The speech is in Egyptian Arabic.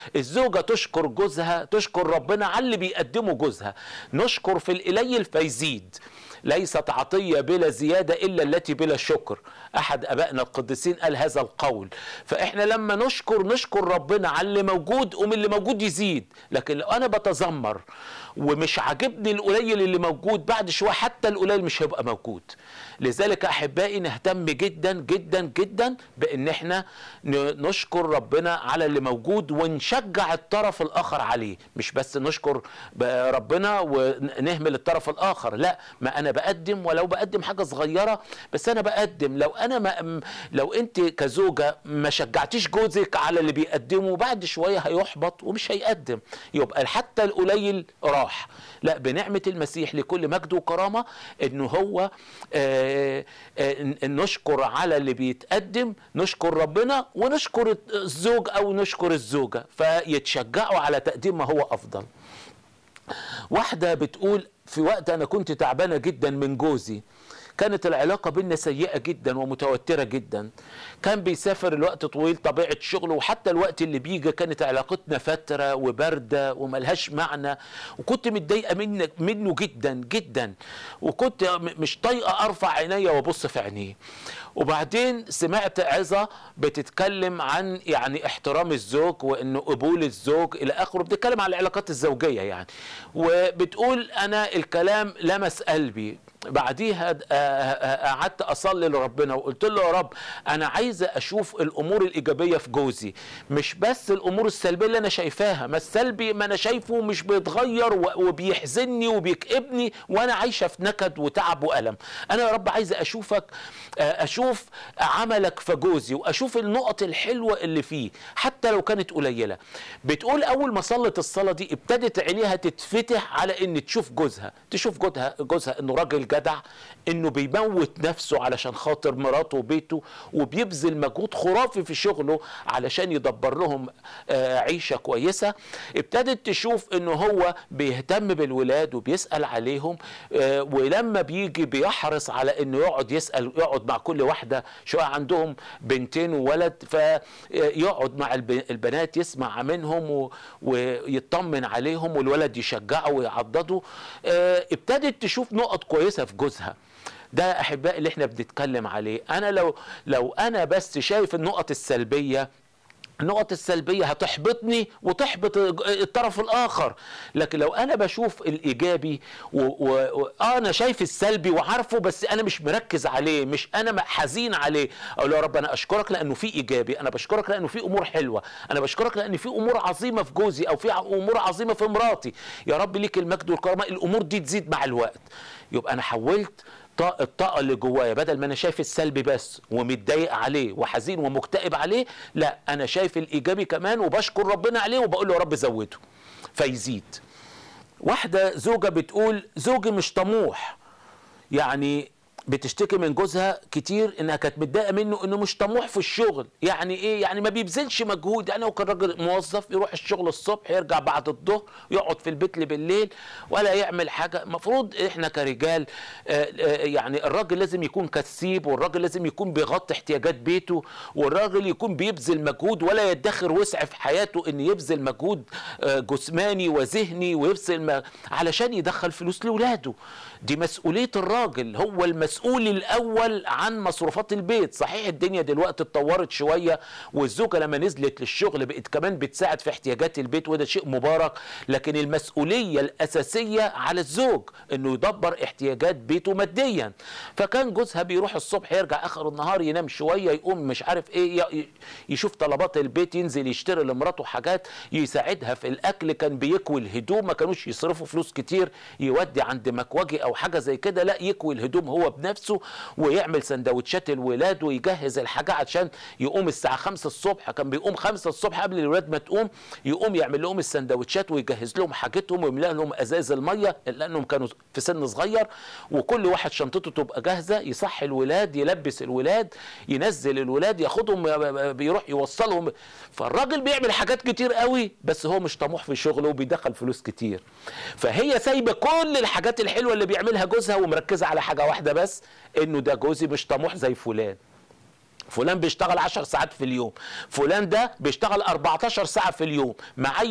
الزوجة تشكر جوزها تشكر ربنا على اللي بيقدمه جوزها نشكر في القليل فيزيد ليست عطية بلا زيادة إلا التي بلا شكر أحد أبائنا القديسين قال هذا القول فإحنا لما نشكر نشكر ربنا على اللي موجود ومن اللي موجود يزيد لكن لو أنا بتذمر ومش عاجبني القليل اللي موجود بعد شوية حتى القليل مش هيبقى موجود لذلك أحبائي نهتم جدا جدا جدا بأن احنا ن- نشكر ربنا على اللي موجود ونشجع الطرف الآخر عليه مش بس نشكر ب- ربنا ونهمل الطرف الآخر لا ما أنا بقدم ولو بقدم حاجة صغيرة بس أنا بقدم لو أنا ما م- لو أنت كزوجة ما شجعتيش جوزك على اللي بيقدمه بعد شوية هيحبط ومش هيقدم يبقى حتى القليل راح لا بنعمة المسيح لكل مجد وكرامة انه هو آه آه ن- نشكر على اللي بيتقدم نشكر ربنا ونشكر الزوج او نشكر الزوجة فيتشجعوا على تقديم ما هو افضل واحدة بتقول في وقت أنا كنت تعبانة جدا من جوزي كانت العلاقة بينا سيئة جدا ومتوترة جدا كان بيسافر الوقت طويل طبيعة شغله وحتى الوقت اللي بيجي كانت علاقتنا فترة وباردة وملهاش معنى وكنت متضايقة منه, منه جدا جدا وكنت م- مش طايقة أرفع عينيا وأبص في عينيه وبعدين سمعت عظة بتتكلم عن يعني احترام الزوج وانه قبول الزوج الى اخره بتتكلم عن العلاقات الزوجية يعني وبتقول انا الكلام لمس قلبي بعديها آه، آه، قعدت اصلي لربنا وقلت له يا رب انا عايزه اشوف الامور الايجابيه في جوزي مش بس الامور السلبيه اللي انا شايفاها ما السلبي ما انا شايفه مش بيتغير و- وبيحزني وبيكئبني وانا عايشه في نكد وتعب والم انا يا رب عايزه اشوفك آه، اشوف عملك في جوزي واشوف النقط الحلوه اللي فيه حتى لو كانت قليله بتقول اول ما صلت الصلاه دي ابتدت عينيها تتفتح على ان تشوف جوزها تشوف جوزها جوزها انه راجل جدع انه بيموت نفسه علشان خاطر مراته وبيته وبيبذل مجهود خرافي في شغله علشان يدبر لهم آه، عيشه كويسه ابتدت تشوف انه هو بيهتم بالولاد وبيسال عليهم آه، ولما بيجي بيحرص على انه يقعد يسال يقعد مع كل واحده شويه عندهم بنتين وولد فيقعد مع الب- البنات يسمع منهم و- ويطمن عليهم والولد يشجعه ويعضده آه، ابتدت تشوف نقط كويسه في جوزها ده احبائي اللي احنا بنتكلم عليه انا لو لو انا بس شايف النقط السلبيه النقط السلبية هتحبطني وتحبط الطرف الآخر لكن لو أنا بشوف الإيجابي و... و... و... آه أنا شايف السلبي وعارفه بس أنا مش مركز عليه مش أنا م- حزين عليه أقول له يا رب أنا أشكرك لأنه في إيجابي أنا بشكرك لأنه في أمور حلوة أنا بشكرك لأن في أمور عظيمة في جوزي أو في ع- أمور عظيمة في مراتي يا رب ليك المجد والكرامة الأمور دي تزيد مع الوقت يبقى أنا حولت طاقة الطاقة اللي جوايا بدل ما انا شايف السلبي بس ومتضايق عليه وحزين ومكتئب عليه لا انا شايف الايجابي كمان وبشكر ربنا عليه وبقول له يا رب زوده فيزيد واحدة زوجة بتقول زوجي مش طموح يعني بتشتكي من جوزها كتير انها كانت متضايقه منه انه مش طموح في الشغل يعني ايه يعني ما بيبذلش مجهود يعني هو كان راجل موظف يروح الشغل الصبح يرجع بعد الظهر يقعد في البيت بالليل ولا يعمل حاجه المفروض احنا كرجال آه، آه، يعني الراجل لازم يكون كسيب والراجل لازم يكون بيغطي احتياجات بيته والراجل يكون بيبذل مجهود ولا يدخر وسع في حياته ان يبذل مجهود آه، جسماني وذهني ويبذل م- علشان يدخل فلوس لاولاده دي مسؤوليه الراجل هو المسؤول الاول عن مصروفات البيت صحيح الدنيا دلوقتي اتطورت شويه والزوجه لما نزلت للشغل بقت كمان بتساعد في احتياجات البيت وده شيء مبارك لكن المسؤوليه الاساسيه على الزوج انه يدبر احتياجات بيته ماديا فكان جوزها بيروح الصبح يرجع اخر النهار ينام شويه يقوم مش عارف ايه ي- يشوف طلبات البيت ينزل يشتري لمراته حاجات يساعدها في الاكل كان بيكوي الهدوم ما كانوش يصرفوا فلوس كتير يودي عند مكوجي او حاجه زي كده لا يكوي الهدوم هو بنفسه ويعمل سندوتشات الولاد ويجهز الحاجه عشان يقوم الساعه 5 الصبح كان بيقوم 5 الصبح قبل الولاد ما تقوم يقوم يعمل لهم السندوتشات ويجهز لهم حاجتهم ويملى لهم ازاز الميه لانهم كانوا في سن صغير وكل واحد شنطته تبقى جاهزه يصحي الولاد يلبس الولاد ينزل الولاد ياخدهم بيروح يوصلهم فالراجل بيعمل حاجات كتير قوي بس هو مش طموح في شغله وبيدخل فلوس كتير فهي سايبه كل الحاجات الحلوه اللي بيعملها جوزها ومركزه على حاجه واحده بس انه ده جوزي مش طموح زي فلان فلان بيشتغل 10 ساعات في اليوم فلان ده بيشتغل 14 ساعة في اليوم معاه